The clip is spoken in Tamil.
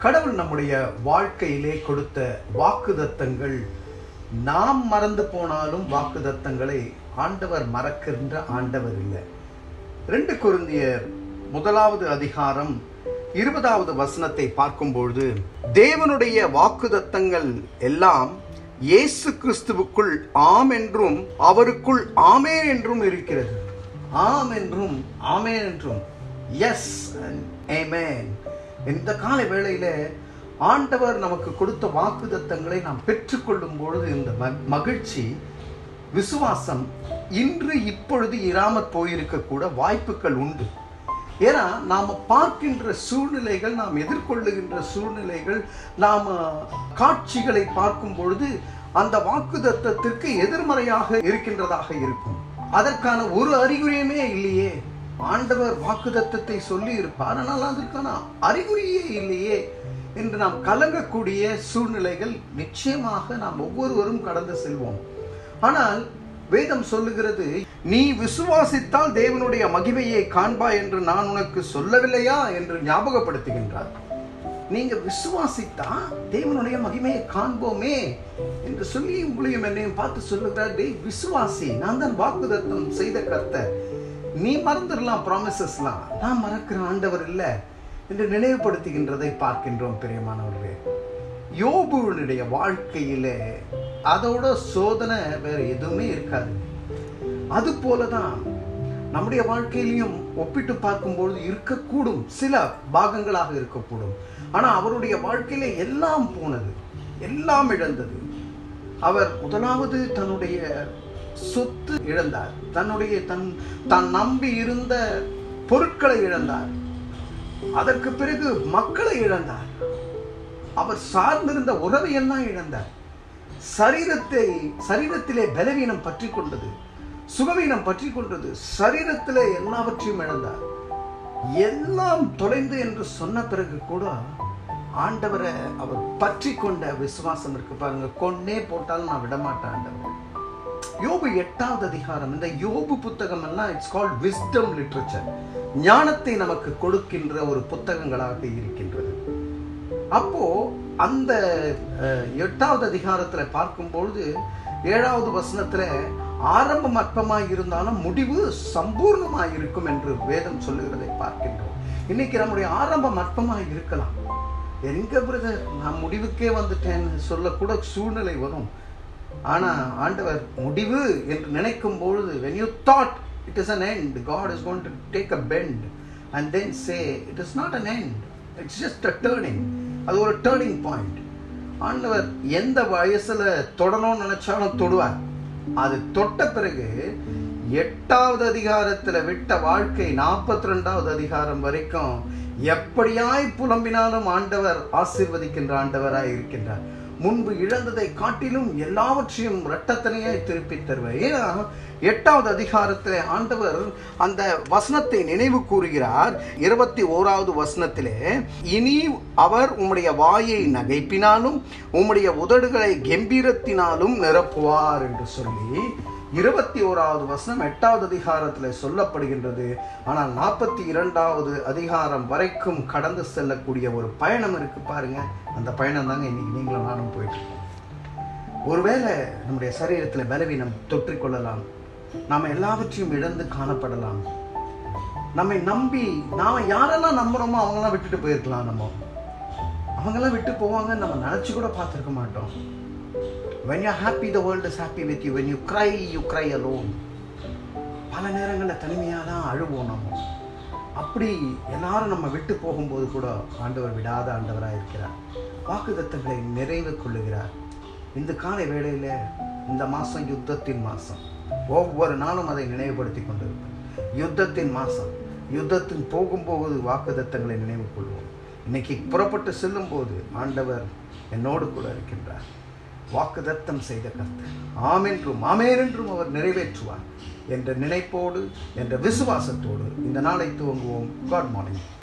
கடவுள் நம்முடைய வாழ்க்கையிலே கொடுத்த வாக்குதத்தங்கள் நாம் மறந்து போனாலும் வாக்குதத்தங்களை ஆண்டவர் மறக்கின்ற ஆண்டவர் இல்லை ரெண்டு குருந்தியர் முதலாவது அதிகாரம் இருபதாவது வசனத்தை பார்க்கும்பொழுது தேவனுடைய வாக்குதத்தங்கள் எல்லாம் இயேசு கிறிஸ்துவுக்குள் ஆம் என்றும் அவருக்குள் ஆமேன் என்றும் இருக்கிறது ஆம் என்றும் ஆமேன் என்றும் எஸ் ஆமேன் இந்த கால வேளையில ஆண்டவர் நமக்கு கொடுத்த வாக்குதத்தங்களை நாம் பெற்றுக்கொள்ளும் பொழுது இந்த ம- மகிழ்ச்சி விசுவாசம் இன்று இப்பொழுது இராமற் போயிருக்க கூட வாய்ப்புகள் உண்டு ஏன்னா நாம் பார்க்கின்ற சூழ்நிலைகள் நாம் எதிர்கொள்ளுகின்ற சூழ்நிலைகள் நாம் காட்சிகளை பார்க்கும் பொழுது அந்த வாக்குதத்தத்திற்கு எதிர்மறையாக இருக்கின்றதாக இருக்கும் அதற்கான ஒரு அறிகுறியுமே இல்லையே ஆண்டவர் வாக்குதத்தத்தை சொல்லி இருப்பார் ஆனால் அதற்கான அறிகுறியே இல்லையே என்று நாம் கலங்கக்கூடிய சூழ்நிலைகள் நிச்சயமாக நாம் ஒவ்வொருவரும் கடந்து செல்வோம் ஆனால் வேதம் சொல்லுகிறது நீ விசுவாசித்தால் தேவனுடைய மகிமையை காண்பாய் என்று நான் உனக்கு சொல்லவில்லையா என்று ஞாபகப்படுத்துகின்றார் நீங்க விசுவாசித்தா தேவனுடைய மகிமையை காண்போமே என்று சொல்லி உங்களையும் என்னையும் பார்த்து சொல்லுகிறார் டேய் விசுவாசி நான் தான் வாக்குதத்தம் செய்த கர்த்தர் நீ மறந்துடலாம் ப்ராமிசஸ்லாம் நான் மறக்கிற ஆண்டவர் இல்லை என்று நினைவுபடுத்துகின்றதை பார்க்கின்றோம் பிரியமானவர்களே யோபுனுடைய வாழ்க்கையிலே அதோட சோதனை வேற எதுவுமே இருக்காது அது போலதான் நம்முடைய வாழ்க்கையிலையும் ஒப்பிட்டு பார்க்கும்பொழுது இருக்கக்கூடும் சில பாகங்களாக இருக்கக்கூடும் ஆனா அவருடைய வாழ்க்கையில எல்லாம் போனது எல்லாம் இழந்தது அவர் முதலாவது தன்னுடைய சொத்து இழந்தார் தன்னுடைய தன் தான் நம்பி இருந்த பொருட்களை இழந்தார் அதற்கு பிறகு மக்களை இழந்தார் அவர் சார்ந்திருந்த உறவை எல்லாம் இழந்தார் சரீரத்தை சரீரத்திலே பலவீனம் பற்றி கொண்டது சுகவீனம் பற்றி கொண்டது சரீரத்திலே எல்லாவற்றையும் இழந்தார் எல்லாம் தொலைந்து என்று சொன்ன பிறகு கூட ஆண்டவரை அவர் பற்றி கொண்ட விசுவாசம் இருக்கு பாருங்க கொன்னே போட்டாலும் நான் விடமாட்டேன் ஆண்டவர் யோபு எட்டாவது அதிகாரம் இந்த யோபு புத்தகம் எல்லாம் இட்ஸ் கால்ட் விஸ்டம் லிட்ரேச்சர் ஞானத்தை நமக்கு கொடுக்கின்ற ஒரு புத்தகங்களாக இருக்கின்றது அப்போ அந்த அஹ், எட்டாவது அதிகாரத்துல பார்க்கும்பொழுது ஏழாவது வசனத்துல ஆரம்பம் அற்பமாய் இருந்தாலும் முடிவு சம்பூர்ணமாய் இருக்கும் என்று வேதம் சொல்லுகிறதை பார்க்கின்றோம் இன்னைக்கு நம்முடைய ஆரம்பம் அற்பமாய் இருக்கலாம் எங்க பிரதர் நான் முடிவுக்கே வந்துட்டேன்னு சொல்லக்கூட சூழ்நிலை வரும் ஆனா ஆண்டவர் முடிவு என்று நினைக்கும் பொழுது when you thought it is an end god is going to take a bend and then say it is not an end it's just a turning அது ஒரு டேர்னிங் பாயிண்ட் ஆண்டவர் எந்த வயசுல தொடணும்னு நினைச்சாலும் தொடுவார் அது தொட்ட பிறகு எட்டாவது அதிகாரத்துல விட்ட வாழ்க்கை நாற்பத்தி ரெண்டாவது அதிகாரம் வரைக்கும் எப்படியாய் புலம்பினாலும் ஆண்டவர் ஆசீர்வதிக்கின்ற ஆண்டவராய் இருக்கின்றார் முன்பு இழந்ததை காட்டிலும் எல்லாவற்றையும் இரட்டத்தனையாய் திருப்பி தருவார் ஏன்னா எட்டாவது அதிகாரத்திலே ஆண்டவர் அந்த வசனத்தை நினைவு கூறுகிறார் இருபத்தி ஓராவது வசனத்திலே இனி அவர் உம்முடைய வாயை நகைப்பினாலும் உம்முடைய உதடுகளை கம்பீரத்தினாலும் நிரப்புவார் என்று சொல்லி இருபத்தி ஓராவது வசனம் எட்டாவது அதிகாரத்தில் சொல்லப்படுகின்றது ஆனால் நாற்பத்தி இரண்டாவது அதிகாரம் வரைக்கும் கடந்து செல்லக்கூடிய ஒரு பயணம் இருக்கு பாருங்க அந்த பயணம் தாங்க இன்னைக்கு நீங்களும் நானும் போயிட்டு இருக்கோம் ஒருவேளை நம்முடைய சரீரத்தில் பலவீனம் தொற்றிக்கொள்ளலாம் நாம் எல்லாவற்றையும் இழந்து காணப்படலாம் நம்மை நம்பி நாம யாரெல்லாம் நம்புறோமோ அவங்கெல்லாம் விட்டுட்டு போயிருக்கலாம் நம்ம அவங்கெல்லாம் விட்டு போவாங்கன்னு நம்ம நினச்சி கூட பார்த்துருக்க மாட்டோம் when you're happy the world is happy with you when you cry you cry alone பல நேரங்களில் தனிமையாக தான் அழுவோம் நம்ம அப்படி எல்லாரும் நம்ம விட்டு போகும்போது கூட ஆண்டவர் விடாத ஆண்டவராக இருக்கிறார் வாக்குதத்தங்களை நிறைவு கொள்ளுகிறார் இந்த காலை வேளையில் இந்த மாதம் யுத்தத்தின் மாதம் ஒவ்வொரு நாளும் அதை நினைவுபடுத்தி கொண்டிருப்பேன் யுத்தத்தின் மாதம் யுத்தத்தின் போகும்போது வாக்குதத்தங்களை நினைவு கொள்வோம் இன்னைக்கு புறப்பட்டு செல்லும்போது ஆண்டவர் என்னோடு கூட இருக்கின்றார் வாக்குதத்தம் செய்த கர்த்தர் ஆமென்றும் ஆமேன் என்றும் அவர் நிறைவேற்றுவார் என்ற நினைப்போடு என்ற விசுவாசத்தோடு இந்த நாளை துவங்குவோம் காட் மார்னிங்